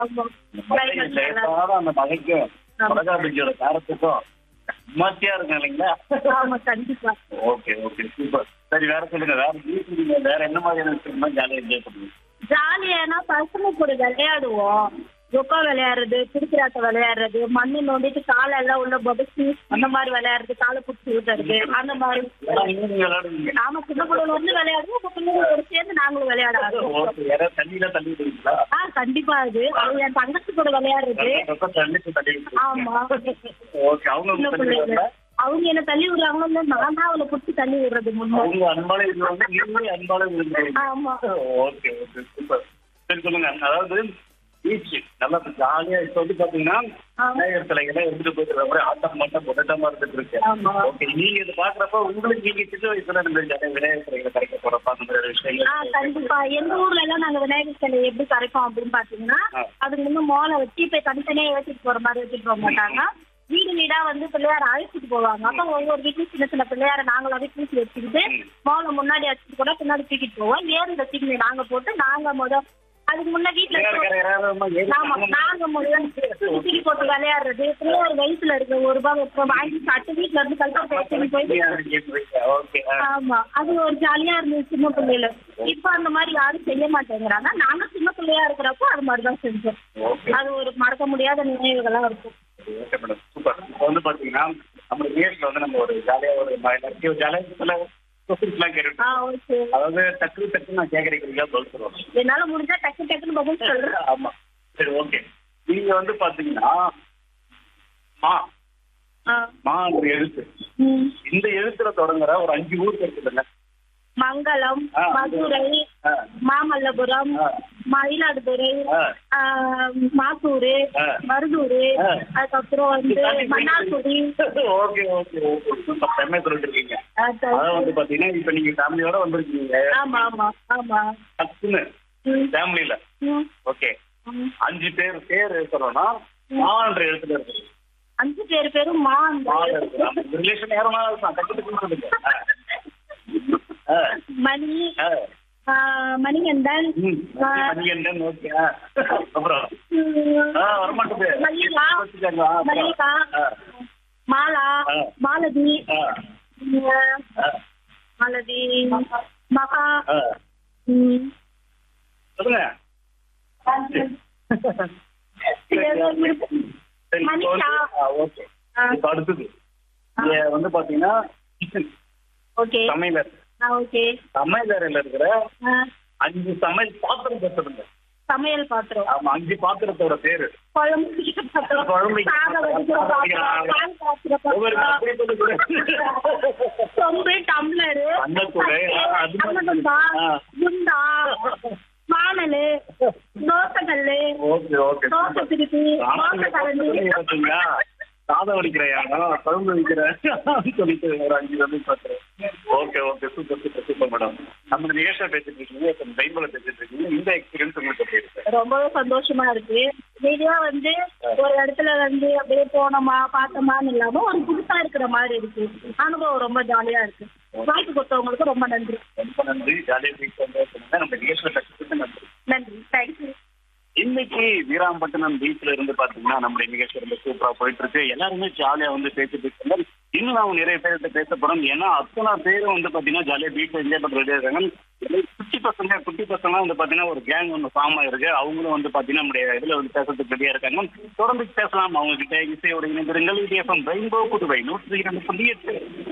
ஆமா இந்த மழை லேசான அந்த மழைக்கும் மிளகா பஜ்ஜியோட காரத்துக்கும் மத்தியா இருக்கும் இல்லைங்களா ஆமா கண்டிப்பா ஓகே ஓகே சூப்பர் சரி வேற சொல்லுங்க வேற வீட்டுல நீங்க வேற என்ன மாதிரியான விஷயம் ஜாலியா என்ஜாய் பண்ணுவீங்க ஜாலியானா பசங்க கூட விளையாடுவோம் ரொக்கா விளையாடுறது திருப்பிராட்ட விளையாடுறது மண்ணு நோண்டிட்டு காலை எல்லாம் உள்ள புதைச்சி அந்த மாதிரி விளையாடுறது காலை பிடிச்சி விட்டுறது அந்த மாதிரி எல்லாம் நீங்க நீங்க விளையாடுவீங்க நாம சின்ன பிள்ளைல வந்து விளையாடுவோம் இப்ப பிள்ளைங்க கூட சேர்ந்து நாங்களும் விளையாட ஆரம்பிச்சோம். ஓகே யாராவது தண்ணியில தள்ளி விடுவீங்களா ஆ கண்டிப்பா அது அது என் தங்கச்சி கூட விளையாடுறது தண்ணிக்கு தள்ளி ஆமா ஓகே அவங்க சின்ன தள்ளி பிள்ளைங்க விடுவாங்களா? அவங்க என்ன தள்ளி விடுறாங்களோ இல்ல நான் தான் அவளை பிடிச்சி தள்ளி விடுறது முன்னாடி அவங்க அன்பால இருந்தவங்க நீங்களும் அன்பால இருந்தீங்க ஆமா ஓகே ஓகே சூப்பர் சரி சொல்லுங்க அதாவது பீச் நல்லா ஜாலியா இப்ப வந்து பாத்தீங்கன்னா ஆ. விநாயகர் சிலைகளை எடுத்துட்டு போயிட்டு மாதிரி ஆட்டம் மாட்டம் கொண்டாட்டமா இருந்துட்டு இருக்கு ஆமா. ஓகே நீங்க இது பாக்குறப்ப உங்களுக்கு நீங்க சின்ன வயசுல இந்த ஜாலியா விநாயகர் சிலைகளை கரைக்க போறப்ப அந்த மாதிரி ஆ விஷயங்கள் கண்டிப்பா எங்க ஊர்ல எல்லாம் நாங்க விநாயகர் சிலை எப்படி கரைப்போம் அப்படின்னு பாத்தீங்கன்னா ஆ. அதுக்கு வந்து மோளை வச்சு இப்ப தனித்தனியா ஏற்றிட்டு போற மாதிரி வச்சுட்டு போக மாட்டாங்க வீடு வீடா வந்து பிள்ளையார அழைச்சிட்டு போவாங்க அப்ப ஒவ்வொரு வீட்லயும் சின்ன சின்ன பிள்ளையார நாங்களாவே தூக்கி வச்சுக்கிட்டு ம். மோளை முன்னாடி வச்சுட்டு கூட பின்னாடி தூக்கிட்டு போவோம் ஏறு தூக்கி நாங்க போட்டு நாங்க முத அதுக்கு முன்ன வீட்டுல விநாயகர் இருக்க- கரையறாம ஏறி ஆமா நாங்க முதல்ல தூக்கி தூக்கி போட்டு விளையாடுறது பிள்ளையார் வயசுல இருக்க ஒரு ரூபாய் வைப்போம் வாங்கி சாப்பிட்டு வீட்டுல இருந்து கல்பா பேசி போயிட்டு ஓகே ஆமா அது ஒரு ஜாலியா இருந்தது சின்ன பிள்ளையில இப்ப அந்த மாதிரி யாரும் செய்ய மாட்டேங்கிறாங்க நாங்க சின்ன பிள்ளையா இருக்கிறப்போ அது மாதிரிதான் செஞ்சோம் ஓகே அது ஒரு மறக்க முடியாத நினைவுகளா இருக்கும் ஓகே மேடம் சூப்பர் இப்போ வந்து பாத்தீங்கன்னா நம்ம நிகழ்ச்சியில் வந்து நம்ம ஒரு ஜாலியா ஒரு எல்லாத்தையும் ஜாலியாக சில கொஸ்டின்ஸ்லாம் கேட்டுட்டு ஆ ஓகே அதாவது டக்கு டக்கு நான் கேட்கறீங்க பதில் சொல்லுவோம் என்னால முடிஞ்சா டக்கு டக்குன்னு பதில் சொல்றேன் ஆமா சரி ஓகே நீங்க வந்து பாத்தீங்கன்னா மா ஆ. மான்ற எழுத்து ம். இந்த எழுத்துல தொடங்குற ஒரு அஞ்சு ஊர் இருக்குதுங்க மங்களம் ஆ. மதுரை ஆ. மாமல்லபுரம் ஆ. மயிலாடுதுறை ஆ. ஆ, மாத்தூரு ஆ. மருதூரு ஆ. அதுக்கப்புறம் வந்து Mannargudi okay okay okay super செம்மையா சொல்லிட்டு இருக்கீங்க அது- அதாவது வந்து பாத்தீங்கன்னா இப்ப நீங்க ஃபேமிலியோட வந்திருக்கீங்க ஆமா ஆமா ஆமா டக்குன்னு ம். ஃபேமிலியில ம். ஓகே ம். அஞ்சு பேர் பேர் சொல்லணும்னா மான்ற எழுத்துல இருக்கு அஞ்சு பேர் பேரும் மா அந்த மால இருக்கு ரிலேஷன் யாரும் இருக்கலாம் டக்கு டக்குன்னு சொல்லுங்க ஆ. ஆ. மணி ஆ. ஆ, மணிகண்டன் ம். ஆ, மணிகண்டன் ஓகே ஆ. அப்புறம் ம், ஆ, வரமாட்டேது மல்லிகா வச்சுக்கோங்க. ஆ, அப்புறம். மல்லிகா ஆ. மாலா ஆ. மாலதி ஆ. ம், ஆ. மாலதி மகா ஆ. ம், சொல்லுங்க ஏதோ இருக்கு. சரி, இப்போ வந்து- மனிஷா. ஆ, ஓகே ஆ. இப்போ அடுத்தது இங்க வந்து பாத்தீங்கன்னா கிச்சன் ஓகே சமையலர் ஆ ஓகே சமையலறையில இருக்கிற ஆ, அஞ்சு சமையல் பாத்திரம் பேசுறதுங்க சமையல் பாத்திரம் ஆமா அஞ்சு பாத்திரத்தோட பேரு குழம்பு வைக்கிற பாத்திரம் குழம்பு வைக்கிற சாதம் வைக்கிற பாத்திரம், பாத்திரம் பால் காய்ச்சுற ஒவ்வொரு பாத்திரம் அப்படியே சொல்லி கொடு. சொம்பு டம்ளரு அன்னக்கூடை, ஆ, அது மாதிரி. அன்னகுண்டா ஆ. குண்டா வானலு தோசைக்கல்லு ஓகே ஓகே தோசை திருப்பி தோசை கரண்டி பாத்தீங்களா சாதம் வடிக்கிறையா குழம்பு வைக்கிறேன் சொல்லிட்டு ஒரு அஞ்சு வந்து பாத்துறேன் okay okay super super super madam நம்ம நிகழ்ச்சியா பேசிட்டு இருக்கீங்க இப்ப பைபிள பேசிட்டு இருக்கீங்க இந்த எக்ஸ்பீரியன்ஸ் உங்களுக்கு எப்படி இருக்கு ரொம்பவே சந்தோஷமா இருக்கு மீடியா வந்து ஒரு இடத்துல வந்து அப்படியே போனோமா பார்த்தோமான்னு இல்லாம ஒரு புதுசா இருக்கிற மாதிரி இருக்கு அனுபவம் ரொம்ப ஜாலியா இருக்கு வாய்ப்பு கொடுத்தவங்களுக்கு ரொம்ப நன்றி ரொம்ப நன்றி ஜாலியாக வீக் சந்தோஷம் நம்ம நிகழ்ச்சியில பேசுறதுக்கு நன்றி நன்றி தேங்க்யூ இன்னைக்கு வீராம்பட்டினம் பீச்ல இருந்து பாத்தீங்கன்னா நம்மளுடைய நிகழ்ச்சி ரொம்ப சூப்பரா போயிட்டு இருக்கு எல்லாருமே ஜாலியா வந்து பேசிட்டு இருக்காங்க இன்னும் நான் நிறைய பேர்கிட்ட பேச போறோம் ஏன்னா அத்தனை பேரும் வந்து பாத்தீங்கன்னா ஜாலியா பீச் என்ஜாய் பண்ற ரெடியா இருக்காங்க குட்டி பசங்க குட்டி பசங்க வந்து பாத்தீங்கன்னா ஒரு கேங் ஒன்று ஃபார்ம் ஆயிருக்கு அவங்களும் வந்து பாத்தீங்கன்னா நம்முடைய இதுல வந்து பேசுறதுக்கு ரெடியா இருக்காங்க தொடர்ந்து பேசலாம் அவங்க கிட்ட இசையோட இணைந்திருங்கள் இது எஃப்எம் ரெயின்போ புதுவை நூற்றி இரண்டு புள்ளி எட்டு